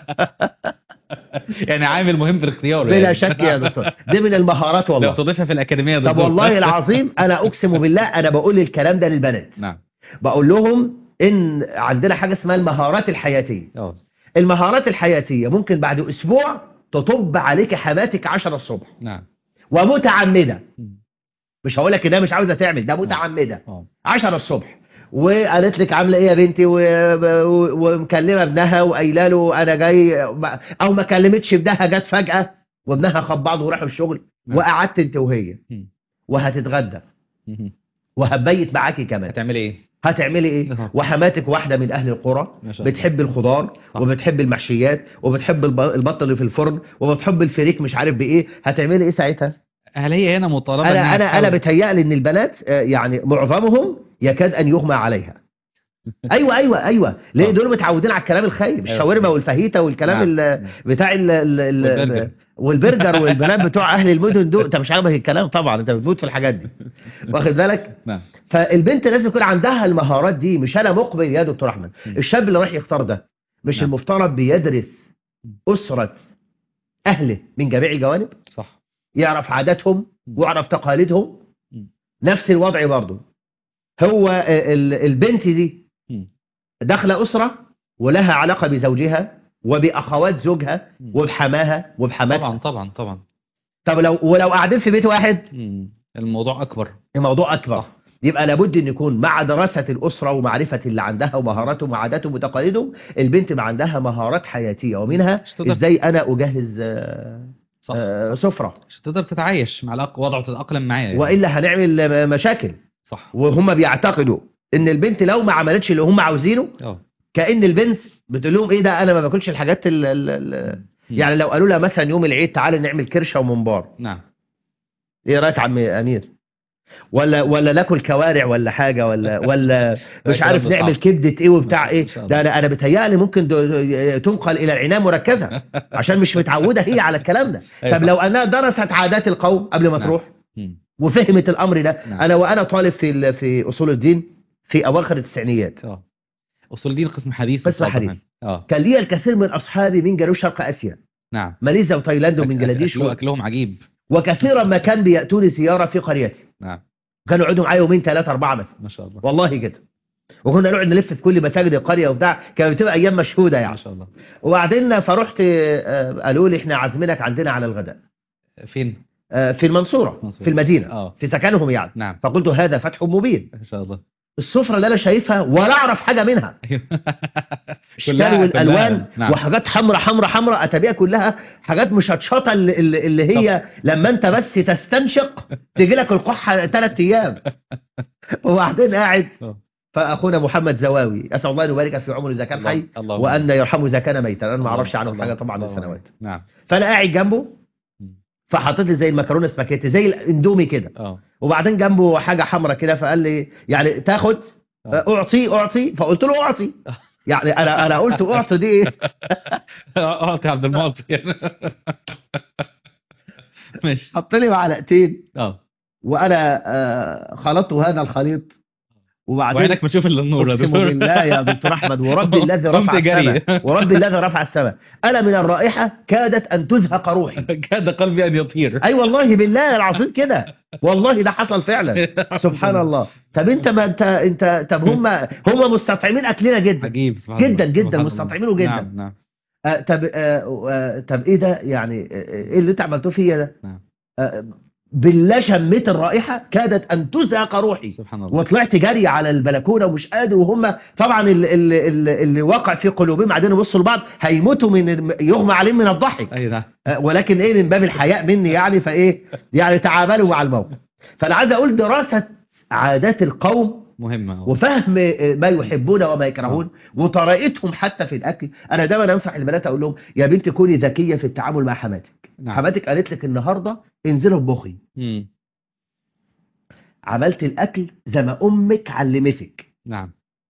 يعني عامل مهم في الاختيار بلا يعني. شك يا دكتور دي من المهارات لو والله تضيفها في الاكاديميه طب دكتور. والله العظيم انا اقسم بالله انا بقول الكلام ده للبنات نعم بقول لهم ان عندنا حاجه اسمها المهارات الحياتيه اه المهارات الحياتيه ممكن بعد اسبوع تطب عليك حماتك 10 الصبح نعم ومتعمده مم. مش هقول لك انها مش عاوزه تعمل ده متعمده اه 10 الصبح وقالت لك عامله ايه يا بنتي و- و- ومكلمه ابنها وقايله له انا جاي او ما كلمتش ابنها جت فجاه وابنها خد بعضه وراحوا الشغل نعم. وقعدت انت وهي مم. وهتتغدى مم. وهتبيت معاكي كمان هتعملي ايه هتعملي ايه أها. وحماتك واحده من اهل القرى ما شاء الله. بتحب الخضار صح. وبتحب المحشيات وبتحب الب- البط اللي في الفرن وبتحب الفريك مش عارف بايه هتعملي ايه ساعتها هل هي هنا مطالبه إنها انا انا انا تحاول- بتهيألي ان البنات آه، يعني معظمهم يكاد ان يغمى عليها ايوه ايوه ايوه ليه آه. دول متعودين على الكلام الخايب أيوة. الشاورما والفاهيتا والكلام نعم. ال- بتاع ال ال ال والبرجر. والبرجر والبنات بتوع اهل المدن دول انت مش عاجبك الكلام طبعا انت بتموت في الحاجات دي واخد بالك نعم فالبنت لازم يكون عندها المهارات دي مش انا مقبل يا دكتور احمد م. الشاب اللي رايح يختار ده مش نعم. المفترض بيدرس اسره اهله من جميع الجوانب صح يعرف عاداتهم م. ويعرف تقاليدهم م. نفس الوضع برضه هو ال- البنت دي مم. داخله اسره ولها علاقه بزوجها وباخوات زوجها مم. وبحماها وبحماتها طبعا طبعا طبعا طب لو ولو قاعدين في بيت واحد مم. الموضوع اكبر الموضوع اكبر صح. يبقى لابد ان يكون مع دراسه الاسره ومعرفه اللي عندها ومهاراتهم وعاداتهم وتقاليدهم البنت ما عندها مهارات حياتيه ومنها مش تقدر ازاي انا اجهز آه، صح آه، صح. سفره مش تقدر تتعايش مع الأق- وضعه تتاقلم معاه يعني. والا هنعمل آه، مشاكل صح وهم بيعتقدوا ان البنت لو ما عملتش اللي هم عاوزينه اه كان البنت بتقول لهم ايه ده انا ما باكلش الحاجات ال ال ال مم. يعني لو قالوا لها مثلا يوم العيد تعالى نعمل كرشه وممبار نعم ايه رايك يا عم امير ولا ولا ناكل كوارع ولا حاجه ولا ولا مش كلام عارف بالطعم. نعمل كبده ايه وبتاع ما ايه شاء الله. ده انا انا بتهيألي ممكن دو- تنقل الى العنايه مركزه عشان مش متعوده هي على الكلام ده أيوة طب صح. لو انها درست عادات القوم قبل ما نعم. تروح مم. وفهمت الامر ده نعم. انا وانا طالب في ال- في اصول الدين في اواخر التسعينيات اه اصول الدين قسم حديث قسم أستاذ حديث عبد اه كان لي الكثير من اصحابي من جنوب شرق اسيا نعم ماليزيا وتايلاند وبنجلاديش أكلو- و... اكلهم عجيب وكثيرا ما كان بياتوني زياره في قريتي نعم كانوا يقعدوا معايا يومين ثلاثه اربعه مثلا ما شاء الله والله كده وكنا نقعد نلف في كل مساجد القريه وبتاع كانت بتبقى ايام مشهوده ما يعني شاء الله وبعدين فرحت آه، قالوا لي احنا عازمينك عندنا على الغداء فين آه، في المنصوره منصورة. في المدينه اه في سكنهم يعني نعم فقلت هذا فتح مبين ما شاء الله السفره اللي انا شايفها ولا اعرف حاجه منها اشكال كلها- والالوان كلها. نعم. وحاجات حمراء حمراء حمراء اتابيها كلها حاجات مشطشطه اللي, اللي اللي هي لما انت بس تستنشق تجي لك القحه ثلاث ايام وبعدين قاعد آه. فاخونا محمد زواوي اسال الله ان يبارك في عمره اذا كان حي الله وان يرحمه اذا كان ميتا انا ما اعرفش عنه الله- حاجه طبعا الله- السنوات نعم فانا قاعد جنبه فحطيت لي زي المكرونه سباكيتي زي الاندومي كده اه وبعدين جنبه حاجه حمراء كده فقال لي يعني تاخد آه. اعطي اعطي فقلت له اعطي يعني انا انا قلت اعطي دي ايه اعطي عبد المعطي ماشي حط لي معلقتين اه وانا آه، خلطت هذا الخليط وبعدين وعينك بتشوف الا النور يا اقسم دكتور. بالله يا دكتور احمد وربي الذي قمت رفع جري. السماء وربي الذي رفع السماء انا من الرائحه كادت ان تزهق روحي كاد قلبي ان يطير اي والله بالله العظيم كده والله ده حصل فعلا سبحان الله طب انت ما انت انت طب هم هم مستطعمين اكلنا جدا عجيب سبحان جدا الله. جدا سبحان الله. مستطعمينه جدا. نعم نعم آه طب آه آه طب ايه ده يعني آه، ايه اللي انت عملته فيا ده نعم. آه بالله شميت الرائحه كادت ان تزهق روحي سبحان الله وطلعت جري على البلكونه ومش قادر وهم طبعا اللي, اللي, اللي واقع في قلوبهم بعدين يبصوا لبعض هيموتوا من الم- يغمى عليهم من الضحك اي نعم آه، ولكن ايه من باب الحياء مني يعني فايه يعني تعاملوا مع الموقف فانا عايز اقول دراسه عادات القوم مهمة أوي. وفهم آه، ما يحبون وما يكرهون وطريقتهم حتى في الاكل انا دايما انصح البنات اقول لهم يا بنتي كوني ذكيه في التعامل مع حماتك نعم حماتك قالت لك النهارده انزلي اطبخي مم. عملت الاكل زي ما امك علمتك نعم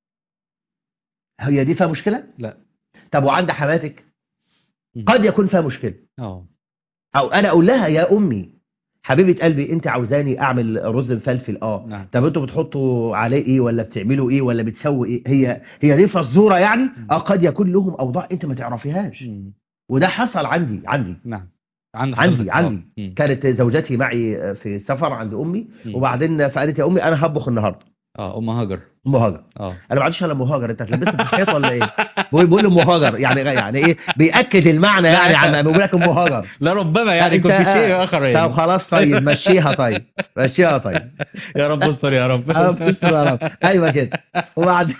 هي دي فيها مشكله لا. طب وعند حماتك مم. قد يكون فيها مشكله اه او انا اقول لها يا امي حبيبه قلبي انت عاوزاني اعمل رز مفلفل اه نعم طب انتوا بتحطوا عليه ايه ولا بتعملوا ايه ولا بتسوي ايه هي هي دي فزوره يعني اه قد يكون لهم اوضاع انت ما تعرفيهاش مم. وده حصل عندي عندي نعم عند عندي- حضرتك. عندي. آه. مم. كانت زوجتي معي في سفر عند امي مم. وبعدين فقالت يا امي انا هطبخ النهارده اه ام هاجر ام هاجر اه انا ما عنديش الا ام هاجر انت اتلبست في الحيط ولا ايه بقول بقول ام هاجر يعني يعني ايه بياكد المعنى يعني عم بيقول لك ام هاجر لا ربما يعني أنت- يكون في شيء آه. اخر طب يعني خلاص طيب مشيها طيب مشيها طيب يا رب استر يا رب آه، بستر يا رب. ايوه كده وبعدين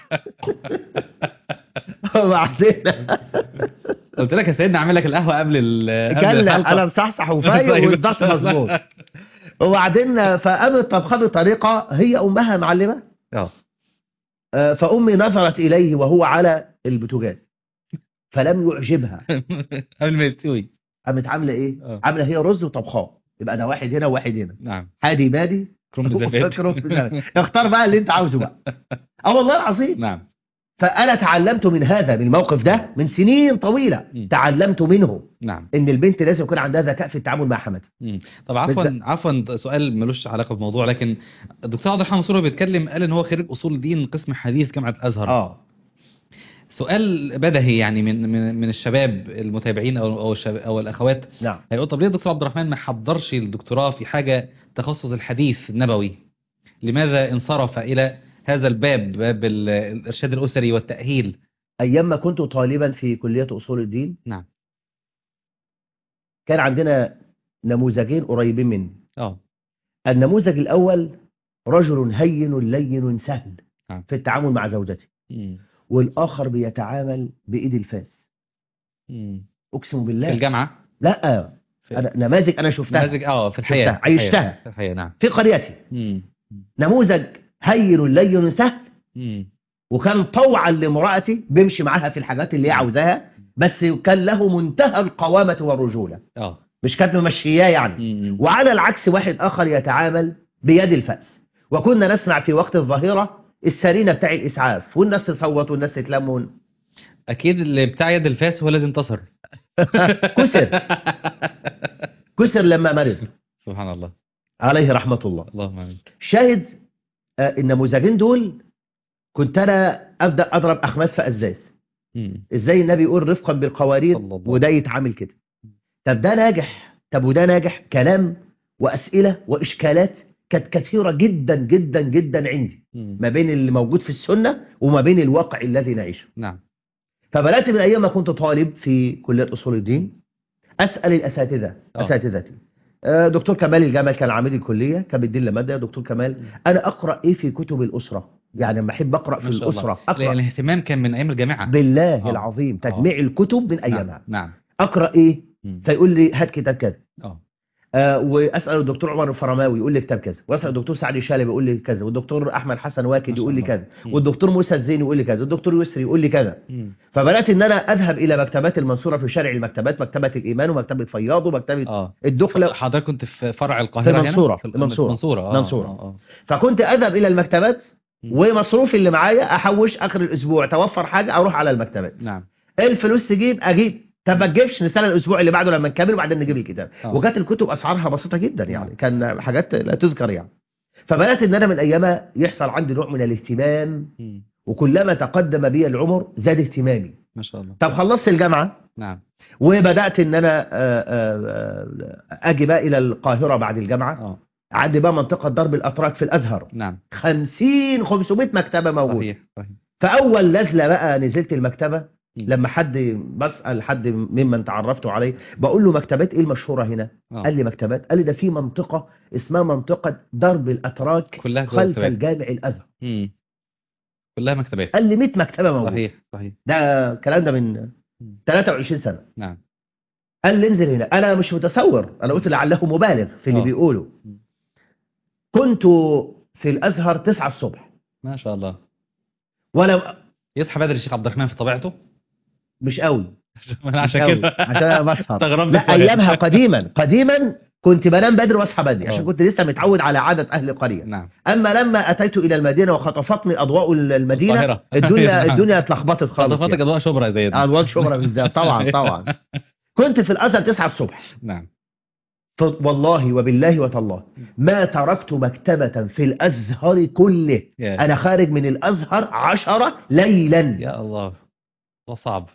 وبعدين قلت لك يا سيدنا اعمل لك القهوه قبل ال قبل كلا الحلقة. انا مصحصح وفايق طيب. والضغط مظبوط وبعدين فقامت طبخه بطريقه هي امها معلمه اه آه، فامي نظرت اليه وهو على البوتاجاز فلم يعجبها قبل ما يستوي قامت عامله ايه؟ آه. عامله هي رز وطبخاه يبقى ده واحد هنا وواحد هنا نعم هادي بادي كروم زفاف كروم زفاف. اختار بقى اللي انت عاوزه بقى اه والله العظيم نعم فانا تعلمت من هذا من الموقف ده من سنين طويله م. تعلمت منه نعم ان البنت لازم يكون عندها ذكاء في التعامل مع حماتها مم. طب عفوا بالذات- عفوا سؤال ملوش علاقه بالموضوع لكن الدكتور عبد الرحمن منصور وهو بيتكلم قال ان هو خريج اصول دين قسم حديث جامعه الازهر اه سؤال بدهي يعني من من من الشباب المتابعين او او الشباب او الاخوات نعم هيقول طب ليه الدكتور عبد الرحمن ما حضرش الدكتوراه في حاجه تخصص الحديث النبوي لماذا انصرف الى هذا الباب باب ال- الارشاد الاسري والتاهيل ايام ما كنت طالبا في كليه اصول الدين نعم كان عندنا نموذجين قريبين مني اه النموذج الاول رجل هين لين سهل نعم. في التعامل مع زوجته مم. والاخر بيتعامل بايد الفاس مم. اقسم في بالله الجامعه لا في أنا نماذج انا شفتها نماذج اه في الحياه شفتها، عيشتها. في الحياه نعم في قريتي مم. نموذج هين لين سهل مم. وكان طوعا لامرأتي بيمشي معاها في الحاجات اللي هي عاوزاها بس كان له منتهى القوامة والرجولة اه مش كانت ممشياه يعني مم. وعلى العكس واحد آخر يتعامل بيد الفأس وكنا نسمع في وقت الظهيرة السرينة بتاع الإسعاف والناس تصوت والناس تتلمون اكيد اللي بتاع يد الفاس هو الذي انتصر كسر كسر لما مرض سبحان الله عليه رحمة الله اللهم امين شاهد آه، النموذجين دول كنت أنا أبدأ أضرب أخماس في أزاز مم. ازاي النبي يقول رفقا بالقوارير صلى الله وده يتعامل كده طب ده ناجح طب وده ناجح كلام واسئله واشكالات كانت كثيره جدا جدا جدا عندي مم. ما بين اللي موجود في السنه وما بين الواقع الذي نعيشه نعم فبدات من ايام ما كنت طالب في كليه اصول الدين اسال الاساتذه آه. اساتذتي آه، دكتور كمال الجمل كان عميد الكليه كان بيدينا ماده يا دكتور كمال انا اقرا ايه في كتب الاسره يعني لما احب اقرا في ما شاء الله. الاسره لأن اقرا الاهتمام كان من ايام الجامعه بالله آه. العظيم تجميع الكتب من نعم ايامها نعم اقرا ايه مم. فيقول لي هات كتاب كذا اه آه واسال الدكتور عمر الفرماوي يقول لي كتاب كذا واسال الدكتور سعد شالب يقول لي كذا والدكتور احمد حسن ما واكد شاء يقول لي الله. كذا مم. والدكتور موسى الزين يقول لي كذا والدكتور يسري يقول لي كذا مم. فبدات ان انا اذهب الى مكتبات المنصوره في شارع المكتبات مكتبه الايمان ومكتبه فياض ومكتبه اه الدخله حضرتك كنت في فرع القاهره في هنا؟ المنصورة. في ال- المنصورة. المنصوره اه المنصورة. آه. آه. فكنت اذهب الى المكتبات مم. ومصروفي اللي معايا احوش اخر الاسبوع توفر حاجه اروح على المكتبات نعم الفلوس تجيب اجيب طب ما تجيبش نستنى الاسبوع اللي بعده لما نكمل وبعدين نجيب الكتاب آه. وكانت الكتب اسعارها بسيطه جدا يعني كان حاجات لا تذكر يعني فبدات ان انا من ايامها يحصل عندي نوع من الاهتمام مم. وكلما تقدم بي العمر زاد اهتمامي ما شاء الله طب خلصت الجامعه نعم وبدات ان انا آه، آه، آه، اجي بقى الى القاهره بعد الجامعه اه عندي بقى منطقه ضرب الاتراك في الازهر نعم 50 500 مكتبه موجوده صحيح صحيح فاول نزله بقى نزلت المكتبه مم. لما حد بسال حد ممن تعرفت عليه بقول له مكتبات ايه المشهوره هنا آه. قال لي مكتبات قال لي ده في منطقه اسمها منطقه درب الاتراك كلها جوه خلف مكتبات. الجامع الازهر مم. كلها مكتبات قال لي 100 مكتبه موجوده صحيح صحيح ده الكلام ده من مم. 23 سنه نعم قال لي انزل هنا انا مش متصور انا قلت لعله مبالغ في اللي آه. بيقوله مم. كنت في الازهر 9 الصبح ما شاء الله وانا يصحى بدري الشيخ عبد الرحمن في طبيعته مش قوي انا مش عشان قوي. كده عشان انا بسهر استغربت لا السؤال. ايامها قديما قديما كنت بنام بدري واصحى بدري عشان آه. كنت لسه متعود على عاده اهل القريه نعم اما لما اتيت الى المدينه وخطفتني اضواء المدينه القاهرة. الدنيا نعم. الدنيا اتلخبطت خالص خطفتك يعني. اضواء شبرا زي ده اضواء شهرة بالذات طبعا طبعا كنت في الازهر 9 الصبح نعم ف- والله وبالله وتالله ما تركت مكتبة في الأزهر كله يا أنا خارج من الأزهر عشرة ليلا يا الله ده صعب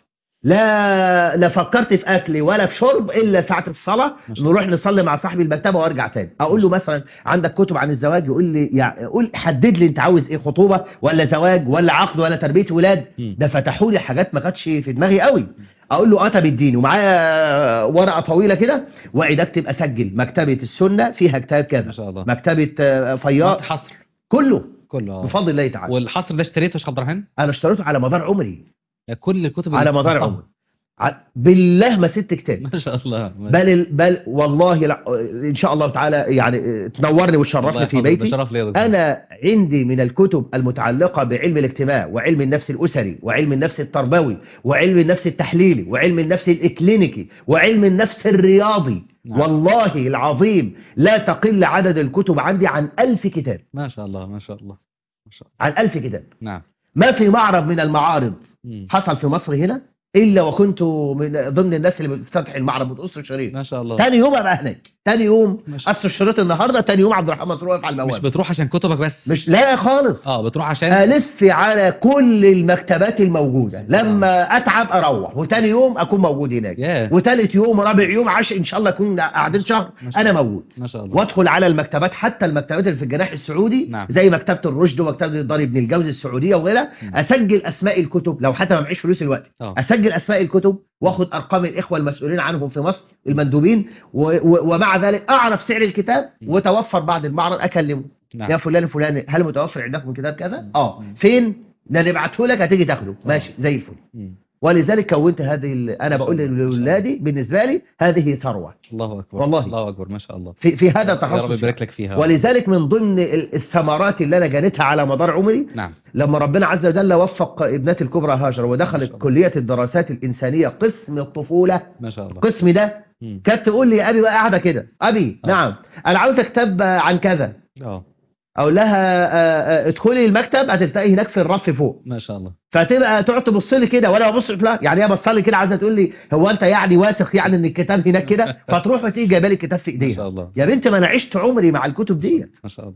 لا لا فكرت في أكل ولا في شرب إلا ساعة الصلاة ما شاء الله. نروح نصلي مع صاحبي المكتبة وارجع تاني أقول له مثلا عندك كتب عن الزواج يقول لي يعني قول حدد لي أنت عاوز إيه خطوبة ولا زواج ولا عقد ولا تربية ولاد مم. ده فتحوا لي حاجات ما كانتش في دماغي قوي اقول له اه طب اديني ومعايا ورقه طويله كده واقعد اكتب اسجل مكتبه السنه فيها كتاب ما كذا شاء الله مكتبه آه، فياض حصر كله كله اه بفضل الله تعالى والحصر ده اشتريته يا شيخ عبد الرحمن انا اشتريته على مدار عمري كل الكتب اللي على مدار بتحطها. عمري ع- بالله ما ست كتاب ما شاء الله ما بل ال- بل والله لا ان شاء الله تعالى يعني آه، تنورني الله وتشرفني في يحفظك، ده بيتي شرف لي يا دكتور. أنا عندي من الكتب المتعلقة بعلم الاجتماع وعلم النفس الأسري وعلم النفس التربوي وعلم النفس التحليلي وعلم النفس الإكلينيكي وعلم النفس الرياضي نعم. والله العظيم لا تقل عدد الكتب عندي عن ألف كتاب ما شاء الله ما شاء الله ما شاء الله عن ألف كتاب نعم ما في معرض من المعارض مم. حصل في مصر هنا إلا وكنت من ضمن الناس اللي بتفتح المعرض بتقص الشريط ما شاء الله تاني يوم أبقى هناك تاني يوم ما شاء قص الشريط النهاردة تاني يوم عبد الرحمن مسرور واقف على مش البوابة بتروح عشان كتبك بس مش لا خالص اه بتروح عشان ألف على كل المكتبات الموجودة لما أتعب أروح وتاني يوم أكون موجود هناك ياه وتالت يوم ورابع يوم عشر إن شاء الله أكون قاعدين شهر ما شاء أنا موجود ما شاء الله وادخل على المكتبات حتى المكتبات اللي في الجناح السعودي نعم. زي مكتبة الرشد ومكتبة الدار ابن الجوزي السعودية وغيرها مم. أسجل أسماء الكتب لو حتى ما معيش فلوس الوقت اه أسجل أسماء الكتب واخد أرقام الإخوة المسؤولين عنهم في مصر المندوبين و و ومع ذلك أعرف سعر الكتاب مم. وتوفر بعد المعرض أكلمه يا نعم فلان فلان هل متوفر عندكم كتاب كذا مم. اه مم. فين ده نبعته لك هتيجي تاخده ماشي زي الفل مم. ولذلك كونت هذه ال- انا ما شاء بقول الله، ما شاء الله. لاولادي بالنسبه لي هذه ثروه الله اكبر والله. الله اكبر ما شاء الله في في هذا يا رب التخصص يبارك لك فيها ولذلك من ضمن ال- الثمرات اللي انا جنيتها على مدار عمري نعم لما ربنا عز وجل وفق ابنتي الكبرى هاجر ما ودخلت شاء الله. كليه الدراسات الانسانيه قسم الطفوله ما شاء الله القسم ده مم. كانت تقول لي يا ابي بقى قاعده كده ابي آه. نعم انا عاوز كتاب عن كذا اه اقول لها آه، آه، ادخلي المكتب هتلاقي هناك في الرف فوق ما شاء الله فتبقى تقعد تبص لي كده وانا ببص لها يعني هي بص لي كده عايزه تقول لي هو انت يعني واثق يعني ان الكتاب هناك كده فتروح وتيجي جايبه لي الكتاب في ما شاء ايديها الله يا بنت ما انا عشت عمري مع الكتب ديت ما شاء الله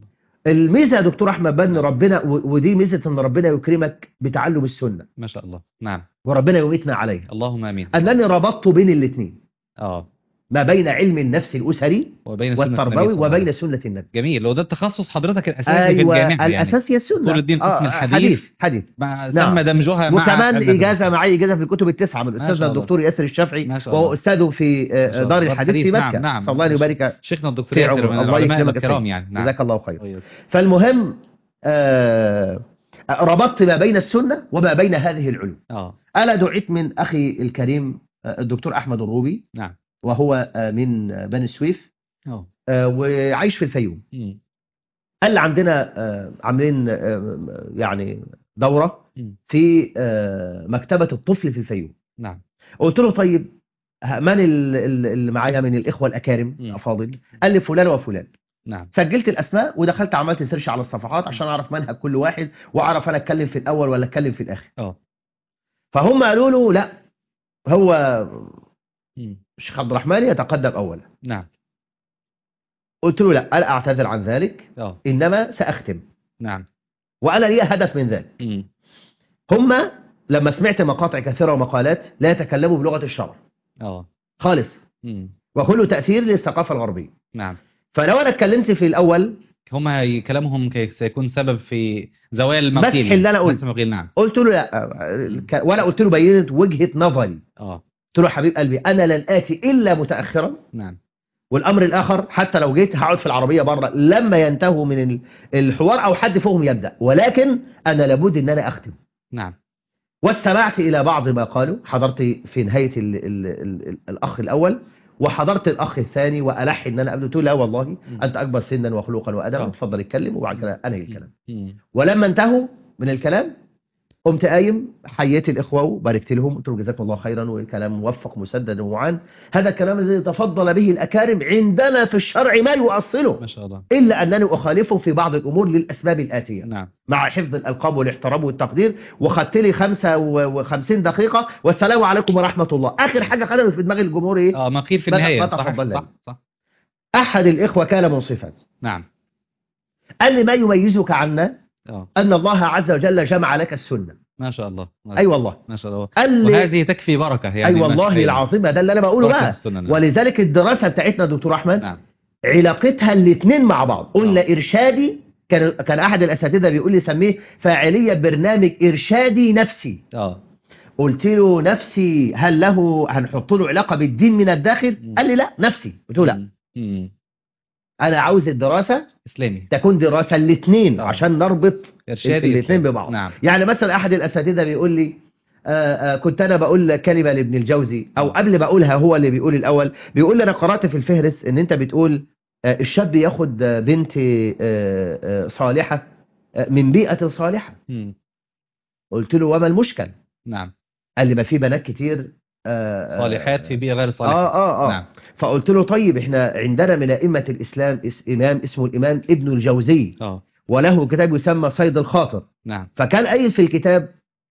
الميزه يا دكتور احمد بن ربنا و- ودي ميزه ان ربنا يكرمك بتعلم السنه ما شاء الله نعم وربنا يميتنا عليها اللهم امين انني ربطت بين الاثنين اه ما بين علم النفس الاسري وبين سنة النبي والتربوي صلى الله عليه وبين وسلم. سنه النبي جميل وده التخصص حضرتك الاساسي في ايوه الجامعه يعني الاساس هي السنه طول الدين قسم آه، الحديث. حديث حديث مع نعم. تم دمجها مع وكمان علم اجازه النفس. معي اجازه في الكتب التسعه من ما استاذنا شاء الله. الدكتور ياسر الشافعي ما شاء وهو الله. استاذه في ما آه، شاء دار الله. الحديث في نعم، مكه نعم. صلى الله يبارك شيخنا الدكتور في ياسر عمره. من الله العلماء يكرمك الكرام فيه. يعني نعم جزاك الله خير طيب. فالمهم آه، ربطت ما بين السنه وما بين هذه العلوم اه انا دعيت من اخي الكريم آه، الدكتور احمد الروبي نعم وهو آه، من آه، بني سويف اه آه، وعايش في الفيوم مم. قال لي عندنا آه، عاملين آه، يعني دوره مم. في آه، مكتبه الطفل في الفيوم نعم قلت له طيب ه- من ال- ال- اللي معايا من الاخوه الاكارم مم. الافاضل قال لي فلان وفلان نعم سجلت الاسماء ودخلت عملت سيرش على الصفحات عشان اعرف منهج كل واحد واعرف انا اتكلم في الاول ولا اتكلم في الاخر اه فهم قالوا له لا هو مم. الشيخ عبد الرحمن يتقدم اولا نعم قلت له لا انا اعتذر عن ذلك اه انما ساختم نعم وانا لي هدف من ذلك مم. هم لما سمعت مقاطع كثيره ومقالات لا يتكلموا بلغه الشرع اه خالص مم. وكله تاثير للثقافه الغربيه نعم فلو انا اتكلمت في الاول هم هي كلامهم كي- سيكون سبب في زوال المقيل مسح اللي أنا قلت. مسح المقيل نعم قلت له لا آه، ك- وانا قلت له بينت وجهه نظري اه قلت له حبيب قلبي انا لن اتي الا متاخرا نعم والامر الاخر حتى لو جيت هقعد في العربيه بره لما ينتهوا من ال- الحوار او حد فيهم يبدا ولكن انا لابد ان انا اختم نعم واستمعت الى بعض ما قالوا حضرت في نهايه ال ال ال ال الاخ الاول وحضرت الاخ الثاني والح ان انا قبل قلت له لا والله انت اكبر سنا وخلقا وادبا آه. اتفضل اتكلم وبعد كده انهي الكلام مم. ولما انتهوا من الكلام قمت قايم حييت الاخوه وباركت لهم قلت لهم جزاكم الله خيرا والكلام موفق مسدد ومعان هذا الكلام الذي تفضل به الاكارم عندنا في الشرع ما يؤصله ما شاء الله الا انني اخالفه في بعض الامور للاسباب الاتيه نعم مع حفظ الالقاب والاحترام والتقدير وخدت لي 55 دقيقه والسلام عليكم ورحمه الله اخر حاجه خدمت في دماغ الجمهور ايه اه مقيل في ما- النهايه ما صح تفضل صح لي. صح احد الاخوه كان منصفا نعم قال لي ما يميزك عنا اه ان الله عز وجل جمع لك السنه ما شاء الله ما اي والله ما شاء الله قال لي وهذه تكفي بركه يعني اي ما والله شاء الله. العظيم ده اللي انا بقوله بركة بقى السنة، نعم. ولذلك الدراسه بتاعتنا دكتور احمد نعم علاقتها الاثنين مع بعض قلنا ارشادي كان كان احد الاساتذه بيقول لي سميه فاعليه برنامج ارشادي نفسي اه قلت له نفسي هل له هنحط له علاقه بالدين من الداخل مم. قال لي لا نفسي قلت له لا مم. مم. انا عاوز الدراسه اسلامي تكون دراسه الاثنين آه. عشان نربط ارشادي الاثنين إسلامي. ببعض نعم يعني مثلا احد الاساتذه بيقول لي آه، آه، كنت انا بقول كلمه لابن الجوزي او قبل ما اقولها هو اللي بيقول الاول بيقول لي انا قرات في الفهرس ان انت بتقول آه، الشاب ياخد آه، بنت آه، آه، صالحه آه، من بيئه صالحه مم. قلت له وما المشكل نعم قال لي ما في بنات كتير آه، آه، صالحات في بيئه غير صالحه اه اه اه نعم فقلت له طيب احنا عندنا من ائمه الاسلام اس امام اسمه الامام ابن الجوزي اه وله كتاب يسمى صيد الخاطر نعم فكان قايل في الكتاب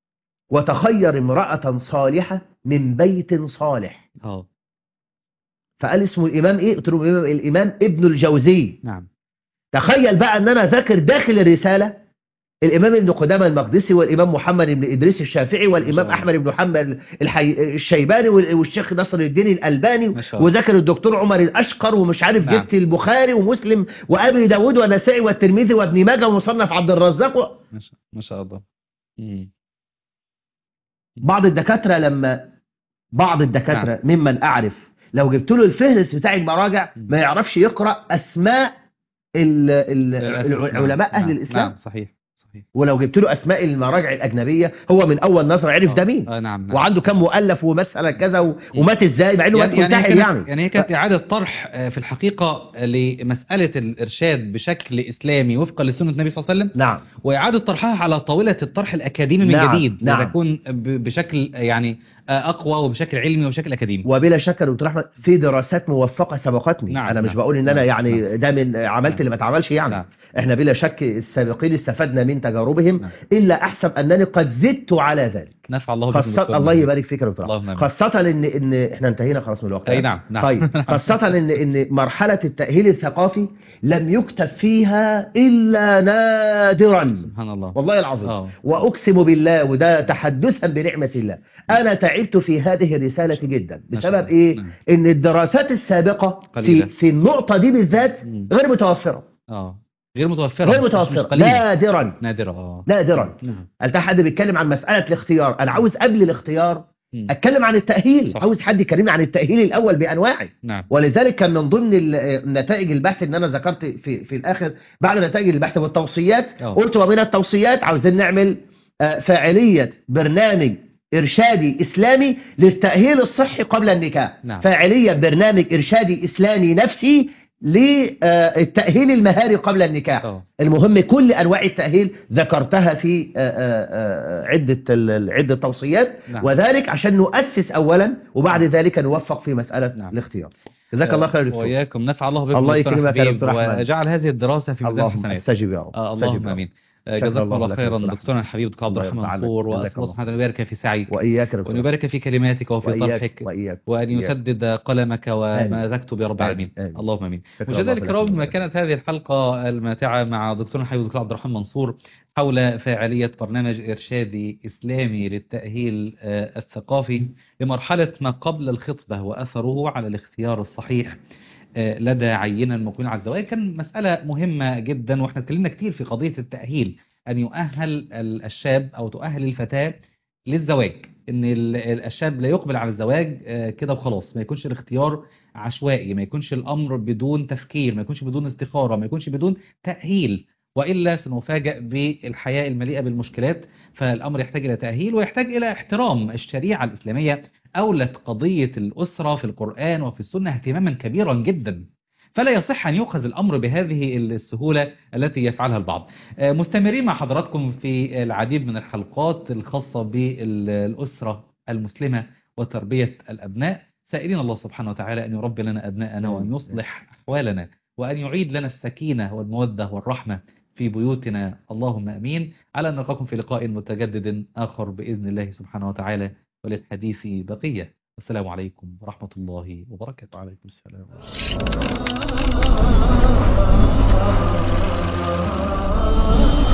وتخير امرأة صالحة من بيت صالح اه فقال اسمه الإمام إيه؟ قلت له الإمام- الإمام ابن الجوزي نعم تخيل بقى أن أنا ذاكر داخل الرسالة الإمام ابن قدامة المقدسي والإمام محمد بن إدريس الشافعي ما والإمام شاء الله. أحمد بن محمد الحي... الشيباني وال- والشيخ نصر الدين الألباني ما شاء الله وذاكر الدكتور عمر الأشقر ومش عارف نعم. جبت البخاري ومسلم وأبي داود والنسائي والترمذي وابن ماجه ومصنف عبد الرزاق و... ما شاء- ما شاء الله مم. بعض الدكاترة لما بعض الدكاترة ممن أعرف لو جبت له الفهرس بتاع المراجع ما يعرفش يقرأ أسماء ال ال للأسف. نعم. العلماء أهل نعم. الإسلام نعم صحيح صحيح ولو جبت له أسماء المراجع الأجنبية هو من أول نظرة عرف ده مين آه نعم نعم وعنده كم مؤلف ومسألة كذا و- ومات إزاي مع إنه مات يعني يعني هي منتحر كانت يعني يعني هي كانت إعادة طرح آه، في الحقيقة لمسألة الإرشاد بشكل إسلامي وفقا لسنة النبي صلى الله عليه وسلم نعم وإعادة طرحها على طاولة الطرح الأكاديمي من نعم، جديد نعم. لتكون ب- بشكل يعني آه، أقوى وبشكل علمي وبشكل أكاديمي وبلا شك يا دكتور احمد في دراسات موفقه سبقتني نعم، انا مش نعم، بقول ان انا نعم، يعني ده من عملت نعم. اللي ما اتعملش يعني نعم. احنا بلا شك السابقين استفدنا من تجاربهم نعم. الا احسب انني قد زدت على ذلك نفع الله بكم خاصة دكتور الله محمد. يبارك فيك يا دكتور اللهم آمين. خاصة ان ان احنا انتهينا خلاص من الوقت أي نعم نعم طيب خاصة ان ان مرحلة التأهيل الثقافي لم يكتب فيها الا نادرا سبحان الله والله العظيم اه واقسم بالله وده تحدثا بنعمة الله انا تعبت في هذه الرسالة جدا ما شاء بسبب الله. ايه نعم. ان الدراسات السابقة في قليلة. في النقطة دي بالذات مم. غير متوفرة اه غير متوفرة غير مش- مش متوفرة قليلة. نادرا نادرة اه نادرا نعم انت حد بيتكلم عن مسألة الاختيار انا عاوز قبل الاختيار مم. اتكلم عن التأهيل صح. عاوز حد يكلمني عن التأهيل الاول بانواعه نعم ولذلك كان من ضمن ال- نتائج البحث ان انا ذكرت في في الاخر بعد نتائج البحث والتوصيات أوه. قلت ومن التوصيات عاوزين نعمل آه، فاعلية برنامج إرشادي إسلامي للتأهيل الصحي قبل النكاح نعم. فاعلية برنامج إرشادي إسلامي نفسي للتأهيل المهاري قبل النكاح اه المهم كل أنواع التأهيل ذكرتها في آه، آه، آه، عدة ال- عدة توصيات نعم. وذلك عشان نؤسس أولا وبعد ذلك نوفق في مسألة نعم. الاختيار جزاك الله خير يا دكتور. وإياكم نفع الله بكم الله دكتور يكرمك يا حبيب دكتور أحمد. وجعل هذه الدراسة في ميزان اللهم حسنات استجب يا رب آه استجب اللهم يا رب. امين آه، شكر جزاكم الله الله لك يا خيرا دكتور دكتورنا الحبيب دكتور عبد الله الرحمن يرضى عنك. منصور جزاك واسال الله الله. سبحانه وتعالى أن يبارك في سعيك وإياك يا دكتور. وان يبارك في كلماتك وفي وإياك طرحك وإياك وان وإياك. يسدد قلمك وما آمين. تكتب يا رب آمين. العالمين آمين. اللهم امين شكرا مشاهدينا الله لك. الكرام كانت هذه الحلقة الماتعة مع دكتورنا الحبيب دكتور عبد الرحمن منصور حول فاعلية برنامج إرشادي إسلامي للتأهيل آه، الثقافي لمرحلة ما قبل الخطبة وأثره على الاختيار الصحيح آه، لدى عينا المقبلين على الزواج كان مسألة مهمة جدا واحنا اتكلمنا كتير في قضية التأهيل أن يؤهل ال- الشاب أو تؤهل الفتاة للزواج ان ال- ال- الشاب لا يقبل على الزواج آه، كده وخلاص ما يكونش الاختيار عشوائي ما يكونش الامر بدون تفكير ما يكونش بدون استخارة ما يكونش بدون تأهيل وإلا سنفاجأ بالحياة المليئة بالمشكلات فالأمر يحتاج إلى تأهيل ويحتاج إلى احترام الشريعة الإسلامية أولت قضية الأسرة في القرآن وفي السنة اهتماما كبيرا جدا فلا يصح أن يؤخذ الأمر بهذه السهولة التي يفعلها البعض آه، مستمرين مع حضراتكم في العديد من الحلقات الخاصة بالأسرة المسلمة وتربية الأبناء سائلين الله سبحانه وتعالى أن يربي لنا أبناءنا وأن يصلح أحوالنا وأن يعيد لنا السكينة والمودة والرحمة في بيوتنا اللهم أمين على أن نلقاكم في لقاء متجدد آخر بإذن الله سبحانه وتعالى وللحديث بقية والسلام عليكم ورحمة الله وبركاته وعليكم السلام Ah